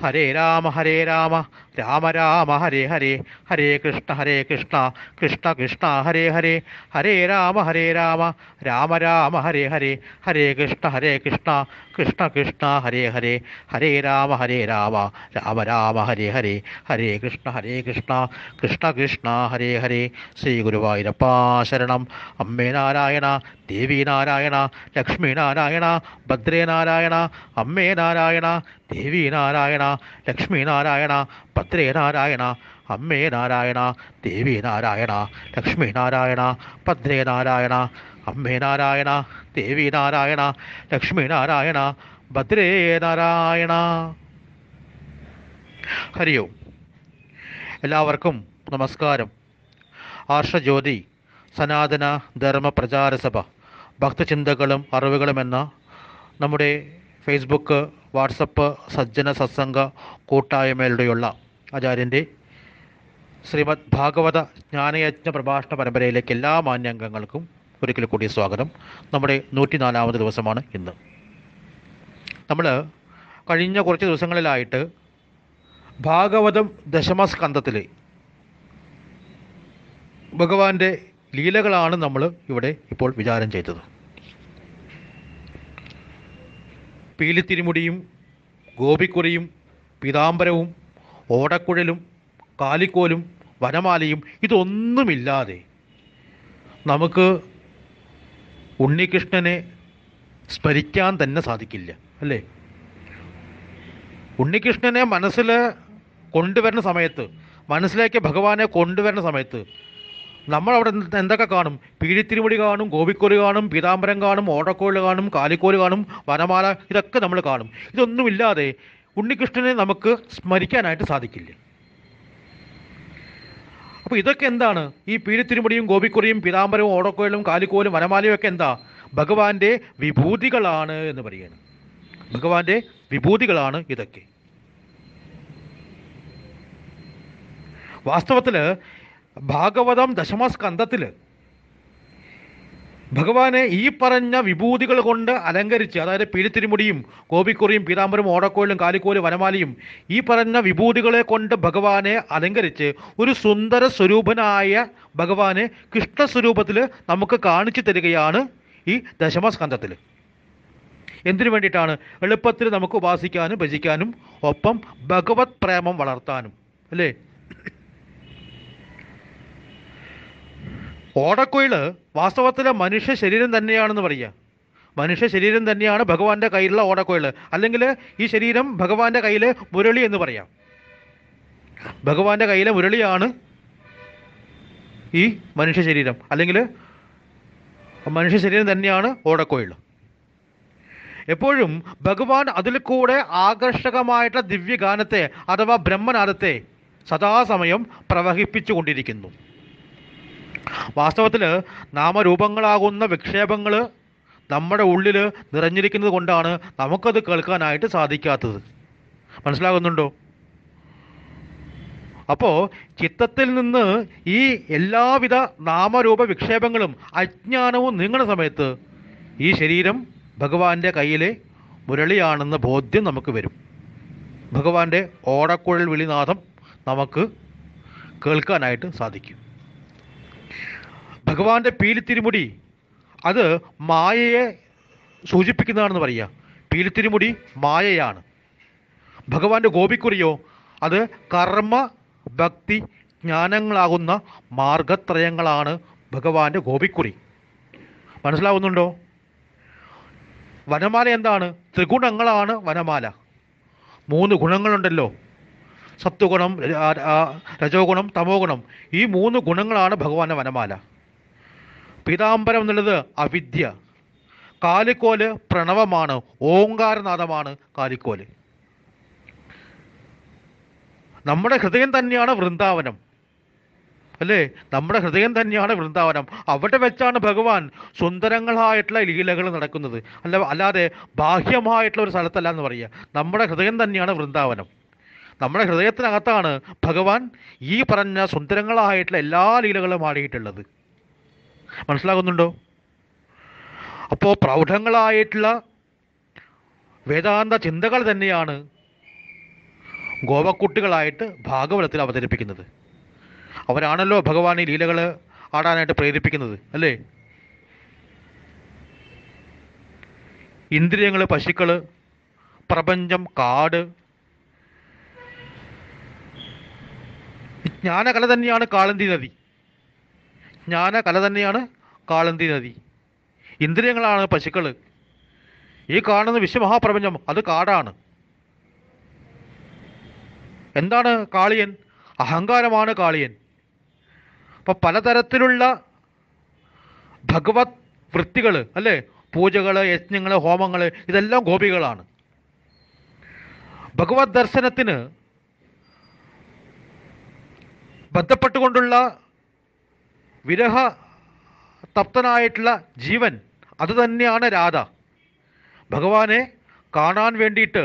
ഹരേ രാമ ഹരേ രാമ രാമ രാമ ഹരേ ഹരേ ഹരേ കൃഷ്ണ ഹരേ കൃഷ്ണ കൃഷ്ണ കൃഷ്ണ ഹരേ ഹരേ ഹരേ രാമ ഹരേ രാമ രാമ രാമ ഹരേ ഹരേ ഹരേ കൃഷ്ണ ഹരേ കൃഷ്ണ കൃഷ്ണ കൃഷ്ണ ഹരേ ഹരേ ഹരേ രാമ ഹരേ രാമ രാമ രാമ ഹരേ ഹരേ ഹരേ കൃഷ്ണ ഹരേ കൃഷ്ണ കൃഷ്ണ കൃഷ്ണ ഹരേ ഹരേ ശ്രീ ഗുരുവായൂരപ്പാ ശരണം അമ്മേ നാരായണ ദേവി നാരായണ ലക്ഷ്മി നാരായണ ഭദ്രേ നാരായണ അമ്മേ നാരായണ ദേവി നാരായണ ലക്ഷ്മി നാരായണ ഭദ്രേ നാരായണ അമ്മേ നാരായണ ദേവി നാരായണ ലക്ഷ്മി നാരായണ ഭദ്രേ നാരായണ അമ്മേ നാരായണ ദേവി നാരായണ ലക്ഷ്മി നാരായണ ഭദ്രേ നാരായണ ഹരി ഓം എല്ലാവർക്കും നമസ്കാരം ആർഷജ്യോതി സനാതന ധർമ്മ പ്രചാര സഭ ഭക്തചിന്തകളും അറിവുകളും എന്ന നമ്മുടെ ഫേസ്ബുക്ക് വാട്സപ്പ് സജ്ജന സത്സംഗ കൂട്ടായ്മയിലൂടെയുള്ള ആചാര്യൻ്റെ ശ്രീമദ് ഭാഗവത ജ്ഞാനയജ്ഞ പ്രഭാഷണ പരമ്പരയിലേക്ക് എല്ലാ മാന്യാംഗങ്ങൾക്കും ഒരിക്കൽ കൂടി സ്വാഗതം നമ്മുടെ നൂറ്റിനാലാമത് ദിവസമാണ് ഇന്ന് നമ്മൾ കഴിഞ്ഞ കുറച്ച് ദിവസങ്ങളിലായിട്ട് ഭാഗവതം ദശമസ്കന്ധത്തിൽ ഭഗവാന്റെ ലീലകളാണ് നമ്മൾ ഇവിടെ ഇപ്പോൾ വിചാരം ചെയ്തത് പീലിത്തിരിമുടിയും ഗോപിക്കുറിയും പീതാംബരവും ഓടക്കുഴലും കാലിക്കോലും വനമാലയും ഇതൊന്നുമില്ലാതെ നമുക്ക് ഉണ്ണികൃഷ്ണനെ സ്മരിക്കാൻ തന്നെ സാധിക്കില്ല അല്ലേ ഉണ്ണികൃഷ്ണനെ മനസ്സിൽ കൊണ്ടുവരുന്ന സമയത്ത് മനസ്സിലേക്ക് ഭഗവാനെ കൊണ്ടുവരുന്ന സമയത്ത് നമ്മൾ അവിടെ എന്ത് എന്തൊക്കെ കാണും പീലിത്തിരിമുടി കാണും ഗോപിക്കോല് കാണും പീതാംബരം കാണും ഓടക്കോല് കാണും കാലിക്കോല് കാണും വനമാല ഇതൊക്കെ നമ്മൾ കാണും ഇതൊന്നുമില്ലാതെ ഉണ്ണികൃഷ്ണനെ നമുക്ക് സ്മരിക്കാനായിട്ട് സാധിക്കില്ല അപ്പോൾ ഇതൊക്കെ എന്താണ് ഈ പീലിത്തിരിമുടിയും ഗോപിക്കുറിയും പീതാംബരവും ഓടക്കോലും കാലിക്കോലും വനമാലയും ഒക്കെ എന്താ ഭഗവാന്റെ വിഭൂതികളാണ് എന്ന് പറയുകയാണ് ഭഗവാന്റെ വിഭൂതികളാണ് ഇതൊക്കെ വാസ്തവത്തിൽ ഭാഗവതം ദശമസ്കന്ധത്തിൽ ഭഗവാനെ ഈ പറഞ്ഞ വിഭൂതികൾ കൊണ്ട് അലങ്കരിച്ച് അതായത് പീലിത്തിരിമുടിയും ഗോപിക്കുറിയും പീതാംബരം ഓടക്കോലും കാലിക്കോലും വനമാലയും ഈ പറഞ്ഞ വിഭൂതികളെ കൊണ്ട് ഭഗവാനെ അലങ്കരിച്ച് ഒരു സുന്ദര സ്വരൂപനായ ഭഗവാനെ കൃഷ്ണസ്വരൂപത്തിൽ നമുക്ക് കാണിച്ചു തരികയാണ് ഈ ദശമസ്കന്ധത്തിൽ എന്തിനു വേണ്ടിയിട്ടാണ് എളുപ്പത്തിൽ നമുക്ക് ഉപാസിക്കാനും ഭജിക്കാനും ഒപ്പം ഭഗവത് പ്രേമം വളർത്താനും അല്ലേ ഓടക്കുയിൽ വാസ്തവത്തിലെ മനുഷ്യ ശരീരം തന്നെയാണെന്ന് പറയുക മനുഷ്യ ശരീരം തന്നെയാണ് ഭഗവാന്റെ കയ്യിലുള്ള ഓടക്കുയിൽ അല്ലെങ്കിൽ ഈ ശരീരം ഭഗവാന്റെ കയ്യിലെ മുരളി എന്ന് പറയാം ഭഗവാന്റെ കയ്യിലെ മുരളിയാണ് ഈ മനുഷ്യ ശരീരം അല്ലെങ്കിൽ മനുഷ്യ ശരീരം തന്നെയാണ് ഓടക്കോയിൽ എപ്പോഴും ഭഗവാൻ അതിൽ കൂടെ ആകർഷകമായിട്ടുള്ള ദിവ്യഗാനത്തെ അഥവാ ബ്രഹ്മനാദത്തെ സദാസമയം പ്രവഹിപ്പിച്ചു കൊണ്ടിരിക്കുന്നു വാസ്തവത്തിൽ നാമരൂപങ്ങളാകുന്ന വിക്ഷേപങ്ങൾ നമ്മുടെ ഉള്ളിൽ നിറഞ്ഞിരിക്കുന്നത് കൊണ്ടാണ് നമുക്കത് കേൾക്കാനായിട്ട് സാധിക്കാത്തത് മനസ്സിലാകുന്നുണ്ടോ അപ്പോൾ ചിത്തത്തിൽ നിന്ന് ഈ എല്ലാവിധ നാമരൂപ വിക്ഷേപങ്ങളും അജ്ഞാനവും നീങ്ങുന്ന സമയത്ത് ഈ ശരീരം ഭഗവാന്റെ കയ്യിലെ മുരളിയാണെന്ന ബോധ്യം നമുക്ക് വരും ഭഗവാന്റെ ഓടക്കുഴൽ വിളിനാഥം നമുക്ക് കേൾക്കാനായിട്ട് സാധിക്കും ഭഗവാന്റെ പീലിത്തിരിമുടി അത് മായയെ സൂചിപ്പിക്കുന്നതാണെന്ന് പറയുക പീലിത്തിരിമുടി മായയാണ് ഭഗവാന്റെ ഗോപിക്കുറിയോ അത് കർമ്മ ഭക്തി ജ്ഞാനങ്ങളാകുന്ന മാർഗത്രയങ്ങളാണ് ഭഗവാന്റെ ഗോപിക്കുറി മനസ്സിലാവുന്നുണ്ടോ വനമാല എന്താണ് ത്രിഗുണങ്ങളാണ് വനമാല മൂന്ന് ഗുണങ്ങളുണ്ടല്ലോ സത്വഗുണം ര- ആ, രജോ ഗുണം തമോ ഗുണം ഈ മൂന്ന് ഗുണങ്ങളാണ് ഭഗവാന്റെ വനമാല പീതാംബരം എന്നുള്ളത് അവിദ്യ കാലിക്കോല് പ്രണവമാണ് ഓങ്കാരനാഥമാണ് കാലിക്കോല് നമ്മുടെ ഹൃദയം തന്നെയാണ് വൃന്ദാവനം അല്ലേ നമ്മുടെ ഹൃദയം തന്നെയാണ് വൃന്ദാവനം അവിടെ വെച്ചാണ് ഭഗവാൻ സുന്ദരങ്ങളായിട്ടുള്ള ലീലകൾ നടക്കുന്നത് അല്ല അല്ലാതെ ബാഹ്യമായിട്ടുള്ള ഒരു സ്ഥലത്തല്ല എന്ന് പറയുക നമ്മുടെ ഹൃദയം തന്നെയാണ് വൃന്ദാവനം നമ്മുടെ ഹൃദയത്തിനകത്താണ് ഭഗവാൻ ഈ പറഞ്ഞ സുന്ദരങ്ങളായിട്ടുള്ള എല്ലാ ലീലകളും ആടിയിട്ടുള്ളത് മനസ്സിലാകുന്നുണ്ടോ അപ്പോൾ പ്രൗഢങ്ങളായിട്ടുള്ള വേദാന്ത ചിന്തകൾ തന്നെയാണ് ഗോപക്കുട്ടികളായിട്ട് ഭാഗവതത്തിൽ അവതരിപ്പിക്കുന്നത് അവരാണല്ലോ ഭഗവാൻ ഈ ലീലകൾ ആടാനായിട്ട് പ്രേരിപ്പിക്കുന്നത് അല്ലേ ഇന്ദ്രിയങ്ങൾ പശുക്കൾ പ്രപഞ്ചം കാട് ജ്ഞാനകല തന്നെയാണ് കാളന്തി നദി ജ്ഞാനകല തന്നെയാണ് കാളന്തി നദി ഇന്ദ്രിയങ്ങളാണ് പശുക്കൾ ഈ കാണുന്ന വിശ്വമഹാപ്രപഞ്ചം അത് കാടാണ് എന്താണ് കാളിയൻ അഹങ്കാരമാണ് കാളിയൻ അപ്പം പലതരത്തിലുള്ള ഭഗവത് വൃത്തികൾ അല്ലേ പൂജകൾ യജ്ഞങ്ങൾ ഹോമങ്ങൾ ഇതെല്ലാം ഗോപികളാണ് ഭഗവത് ദർശനത്തിന് ബന്ധപ്പെട്ടുകൊണ്ടുള്ള വിരഹ തപ്തനായിട്ടുള്ള ജീവൻ അത് തന്നെയാണ് രാധ ഭഗവാനെ കാണാൻ വേണ്ടിയിട്ട്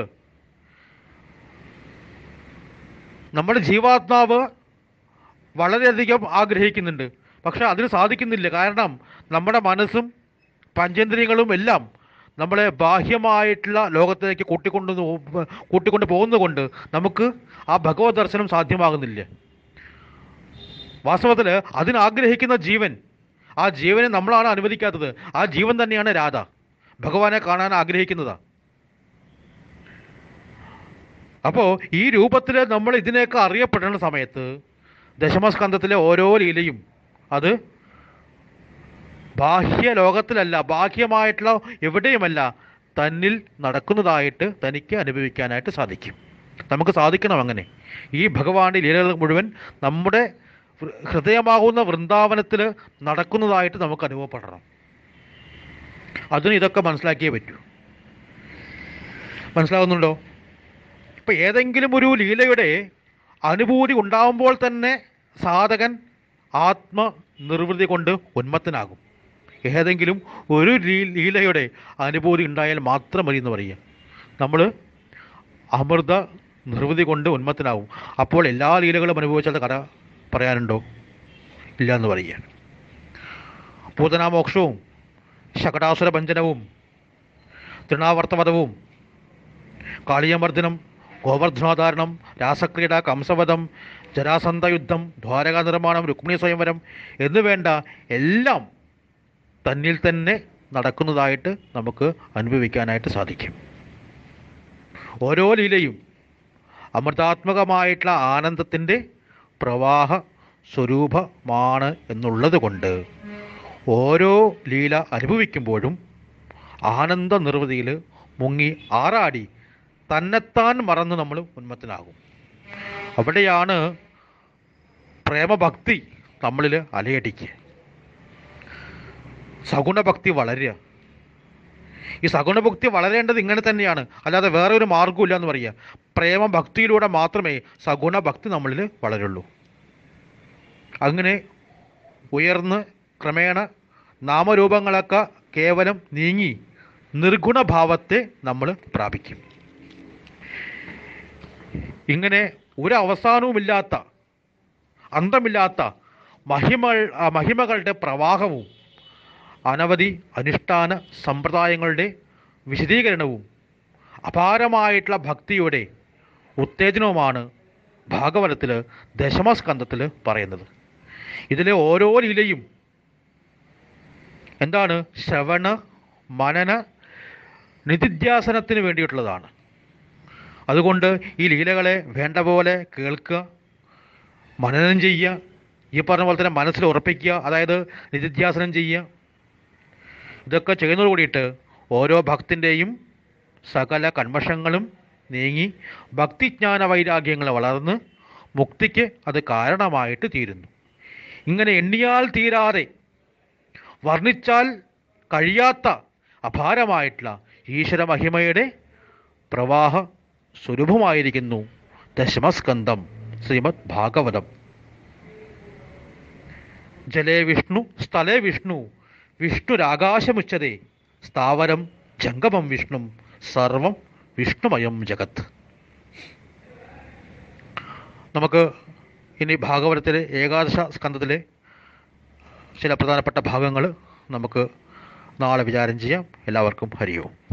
നമ്മുടെ ജീവാത്മാവ് വളരെയധികം ആഗ്രഹിക്കുന്നുണ്ട് പക്ഷെ അതിന് സാധിക്കുന്നില്ല കാരണം നമ്മുടെ മനസ്സും പഞ്ചേന്ദ്രിയങ്ങളും എല്ലാം നമ്മളെ ബാഹ്യമായിട്ടുള്ള ലോകത്തേക്ക് കൂട്ടിക്കൊണ്ട് പോ- കൂട്ടിക്കൊണ്ട് പോകുന്നതുകൊണ്ട് നമുക്ക് ആ ഭഗവത് ദർശനം സാധ്യമാകുന്നില്ല വാസ്തവത്തിൽ അതിനാഗ്രഹിക്കുന്ന ജീവൻ ആ ജീവനെ നമ്മളാണ് അനുവദിക്കാത്തത് ആ ജീവൻ തന്നെയാണ് രാധ ഭഗവാനെ കാണാൻ ആഗ്രഹിക്കുന്നതാ അപ്പോൾ ഈ രൂപത്തിൽ നമ്മൾ ഇതിനെയൊക്കെ അറിയപ്പെടുന്ന സമയത്ത് ദശമസ്കന്ധത്തിലെ ഓരോ ലീലയും അത് ബാഹ്യ ലോകത്തിലല്ല ബാഹ്യമായിട്ടുള്ള എവിടെയുമല്ല തന്നിൽ നടക്കുന്നതായിട്ട് തനിക്ക് അനുഭവിക്കാനായിട്ട് സാധിക്കും നമുക്ക് സാധിക്കണം അങ്ങനെ ഈ ഭഗവാന്റെ ലീലകൾ മുഴുവൻ നമ്മുടെ ഹൃ- ഹൃദയമാകുന്ന വൃന്ദാവനത്തിൽ നടക്കുന്നതായിട്ട് നമുക്ക് അനുഭവപ്പെടണം അതിന് ഇതൊക്കെ മനസ്സിലാക്കിയേ പറ്റൂ മനസ്സിലാകുന്നുണ്ടോ ഇപ്പം ഏതെങ്കിലും ഒരു ലീലയുടെ അനുഭൂതി ഉണ്ടാകുമ്പോൾ തന്നെ സാധകൻ ആത്മനിർവൃതി കൊണ്ട് ഉന്മത്തനാകും ഏതെങ്കിലും ഒരു ലീ- ലീലയുടെ അനുഭൂതി ഉണ്ടായാൽ മാത്രം മതി എന്ന് പറയുക നമ്മൾ അമൃത നിർവൃതി കൊണ്ട് ഉന്മത്തനാകും അപ്പോൾ എല്ലാ ലീലകളും അനുഭവിച്ചാൽ കഥ പറയാനുണ്ടോ ഇല്ല എന്ന് പറയുക പൂതനാമോക്ഷവും ശകടാസുര ഭഞ്ജനവും തൃണാവർത്തവധവും കാളിയമർദ്ദനം ഗോവർദ്ധനോധാരണം രാസക്രീഡ കംസവധം ജരാസന്ധ യുദ്ധം ദ്വാരകാ നിർമ്മാണം രുക്മിണി സ്വയംവരം എന്നു വേണ്ട എല്ലാം തന്നിൽ തന്നെ നടക്കുന്നതായിട്ട് നമുക്ക് അനുഭവിക്കാനായിട്ട് സാധിക്കും ഓരോ ലീലയും അമൃതാത്മകമായിട്ടുള്ള ആനന്ദത്തിൻ്റെ പ്രവാഹ സ്വരൂപമാണ് എന്നുള്ളത് കൊണ്ട് ഓരോ ലീല അനുഭവിക്കുമ്പോഴും ആനന്ദ നിർവൃതിയിൽ മുങ്ങി ആറാടി തന്നെത്താൻ മറന്ന് നമ്മൾ ഉന്മത്തനാകും അവിടെയാണ് പ്രേമഭക്തി നമ്മളിൽ അലയടിക്കുക സഗുണഭക്തി വളരുക ഈ സഗുണഭക്തി വളരേണ്ടത് ഇങ്ങനെ തന്നെയാണ് അല്ലാതെ വേറെ ഒരു മാർഗ്ഗമില്ല എന്ന് പറയുക പ്രേമഭക്തിയിലൂടെ മാത്രമേ സഗുണഭക്തി നമ്മളിൽ വളരുള്ളൂ അങ്ങനെ ഉയർന്ന് ക്രമേണ നാമരൂപങ്ങളൊക്കെ കേവലം നീങ്ങി നിർഗുണഭാവത്തെ നമ്മൾ പ്രാപിക്കും ഇങ്ങനെ ഒരു അവസാനവുമില്ലാത്ത അന്തമില്ലാത്ത മഹിമ ആ മഹിമകളുടെ പ്രവാഹവും അനവധി അനുഷ്ഠാന സമ്പ്രദായങ്ങളുടെ വിശദീകരണവും അപാരമായിട്ടുള്ള ഭക്തിയുടെ ഉത്തേജനവുമാണ് ഭാഗവതത്തിൽ ദശമസ്കന്ധത്തിൽ പറയുന്നത് ഇതിലെ ഓരോ ലീലയും എന്താണ് ശ്രവണ മനന നിധിധ്യാസനത്തിന് വേണ്ടിയിട്ടുള്ളതാണ് അതുകൊണ്ട് ഈ ലീലകളെ വേണ്ട പോലെ കേൾക്കുക മനനം ചെയ്യുക ഈ പറഞ്ഞ പോലെ തന്നെ മനസ്സിൽ ഉറപ്പിക്കുക അതായത് നിധിധ്യാസനം ചെയ്യുക ഇതൊക്കെ ചെയ്യുന്നതോട് കൂടിയിട്ട് ഓരോ ഭക്തിൻ്റെയും സകല കന്മഷങ്ങളും നീങ്ങി ഭക്തിജ്ഞാന വൈരാഗ്യങ്ങൾ വളർന്ന് മുക്തിക്ക് അത് കാരണമായിട്ട് തീരുന്നു ഇങ്ങനെ എണ്ണിയാൽ തീരാതെ വർണ്ണിച്ചാൽ കഴിയാത്ത അപാരമായിട്ടുള്ള ഈശ്വര മഹിമയുടെ പ്രവാഹ സ്വരൂപമായിരിക്കുന്നു ദശമസ്കന്ധം ശ്രീമദ് ഭാഗവതം ജലേ വിഷ്ണു സ്ഥലേ വിഷ്ണു വിഷ്ണുരാകാശമുച്ചതേ സ്ഥാവരം ജംഗമം വിഷ്ണു സർവം വിഷ്ണുമയം ജഗത്ത് നമുക്ക് ഇനി ഭാഗവതത്തിലെ ഏകാദശ സ്കന്ധത്തിലെ ചില പ്രധാനപ്പെട്ട ഭാഗങ്ങൾ നമുക്ക് നാളെ വിചാരം ചെയ്യാം എല്ലാവർക്കും ഹരിയോം